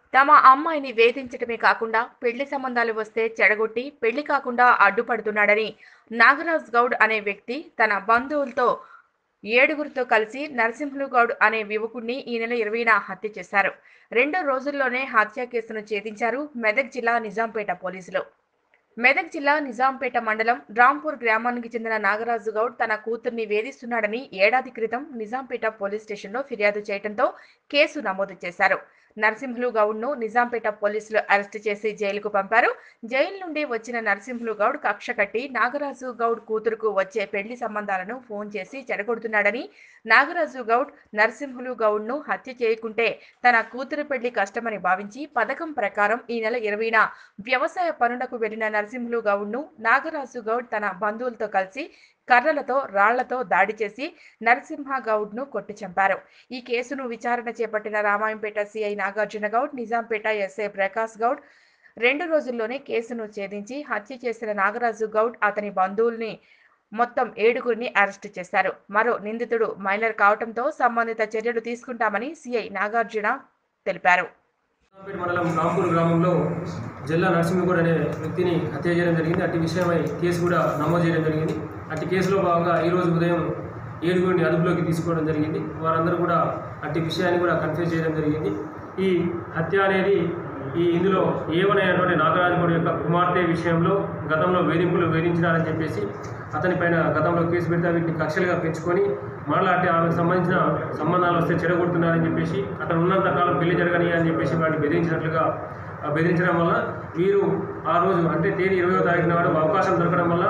తమ అమ్మాయిని వేధించడమే కాకుండా పెళ్లి సంబంధాలు వస్తే చెడగొట్టి పెళ్లి కాకుండా అడ్డుపడుతున్నాడని నాగరాజ్ గౌడ్ అనే వ్యక్తి తన బంధువులతో ఏడుగురితో కలిసి నరసింహులు గౌడ్ అనే యువకుడిని ఈ నెల ఇరవైన హత్య చేశారు రెండు రోజుల్లోనే హత్య కేసును ఛేదించారు మెదక్ జిల్లా నిజాంపేట పోలీసులు మెదక్ జిల్లా నిజాంపేట మండలం రాంపూర్ గ్రామానికి చెందిన నాగరాజు గౌడ్ తన కూతుర్ని వేధిస్తున్నాడని ఏడాది క్రితం నిజాంపేట పోలీస్ స్టేషన్లో ఫిర్యాదు చేయడంతో కేసు నమోదు చేశారు నరసింహులు గౌడ్ను నిజాంపేట పోలీసులు అరెస్టు చేసి జైలుకు పంపారు జైలు నుండి వచ్చిన నరసింహులు గౌడ్ కక్ష కట్టి నాగరాజు గౌడ్ కూతురుకు వచ్చే పెళ్లి సంబంధాలను ఫోన్ చేసి చెడగొడుతున్నాడని నాగరాజు గౌడ్ నరసింహులు గౌడ్ను హత్య చేయకుంటే తన కూతురు పెళ్లి కష్టమని భావించి పథకం ప్రకారం ఈ నెల ఇరవైన వ్యవసాయ పనులకు వెళ్లిన నరసింహులు గౌడ్ను నాగరాజు గౌడ్ తన బంధువులతో కలిసి కర్రలతో రాళ్లతో దాడి చేసి నరసింహ గౌడ్ను కొట్టి చంపారు ఈ కేసును విచారణ చేపట్టిన రామాయంపేట సిఐ నాగార్జున గౌడ్ నిజాంపేట ఎస్ఐ ప్రకాష్ గౌడ్ రెండు రోజుల్లోనే కేసును ఛేదించి హత్య చేసిన నాగరాజు గౌడ్ అతని బంధువుల్ని మొత్తం ఏడుగురిని అరెస్టు చేశారు మరో నిందితుడు మైనర్ కావడంతో సంబంధిత చర్యలు తీసుకుంటామని సిఐ నాగార్జున తెలిపారు నిజాంపేట మండలం రాంపూర్ గ్రామంలో జిల్లా నరసింహగౌడ్ అనే వ్యక్తిని హత్య చేయడం జరిగింది అట్టి విషయమై కేసు కూడా నమోదు చేయడం జరిగింది అట్టి కేసులో భాగంగా ఈరోజు ఉదయం ఏడుగురిని అదుపులోకి తీసుకోవడం జరిగింది వారందరూ కూడా అట్టి విషయాన్ని కూడా కన్ఫ్యూజ్ చేయడం జరిగింది ఈ హత్య అనేది ఈ ఇందులో ఏమనేటువంటి నాగరాజగౌడ్ యొక్క కుమార్తె విషయంలో గతంలో వేధింపులు వేధించినారని చెప్పేసి అతని పైన గతంలో కేసు పెడితే వీటిని కక్షలుగా పెంచుకొని మరలా అంటే ఆమెకు సంబంధించిన సంబంధాలు వస్తే చెడగొడుతున్నారని చెప్పేసి అతను ఉన్నంత కాలం పెళ్లి జరగని అని చెప్పేసి వాటిని బెదిరించినట్లుగా ఆ, బెదిరించడం వల్ల వీరు ఆ రోజు అంటే తేదీ ఇరవయో తారీఖు నాడు అవకాశం దొరకడం వల్ల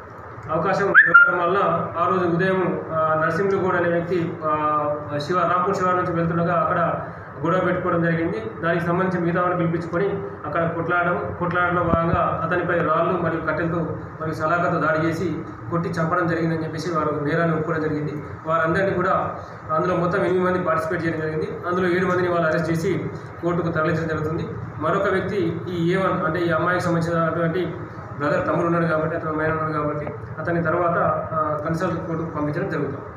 అవకాశం దొరకడం వల్ల ఆ రోజు ఉదయం ఆ, నరసింహగౌడ్ అనే వ్యక్తి ఆ, శివ రాంపూర్ శివారు నుంచి వెళ్తుండగా అక్కడ గొడవ పెట్టుకోవడం జరిగింది దానికి సంబంధించి మిగతా వాళ్ళని పిలిపించుకొని అక్కడ కొట్లాడడం కొట్లాడడంలో భాగంగా అతనిపై రాళ్ళు మరియు కట్టెలతో మరియు సలాకతో దాడి చేసి కొట్టి చంపడం జరిగిందని చెప్పేసి వారు నేరాన్ని ఒప్పుకోవడం జరిగింది వారందరినీ కూడా అందులో మొత్తం ఎనిమిది మంది పార్టిసిపేట్ చేయడం జరిగింది అందులో ఏడు మందిని వాళ్ళు అరెస్ట్ చేసి కోర్టుకు తరలించడం జరుగుతుంది మరొక వ్యక్తి ఈ ఏ వన్ అంటే ఈ అమ్మాయికి సంబంధించినటువంటి బ్రదర్ తమ్ముడు ఉన్నాడు కాబట్టి అతను మైన ఉన్నాడు కాబట్టి అతని తర్వాత కన్సల్ట్ కోర్టుకు పంపించడం జరుగుతుంది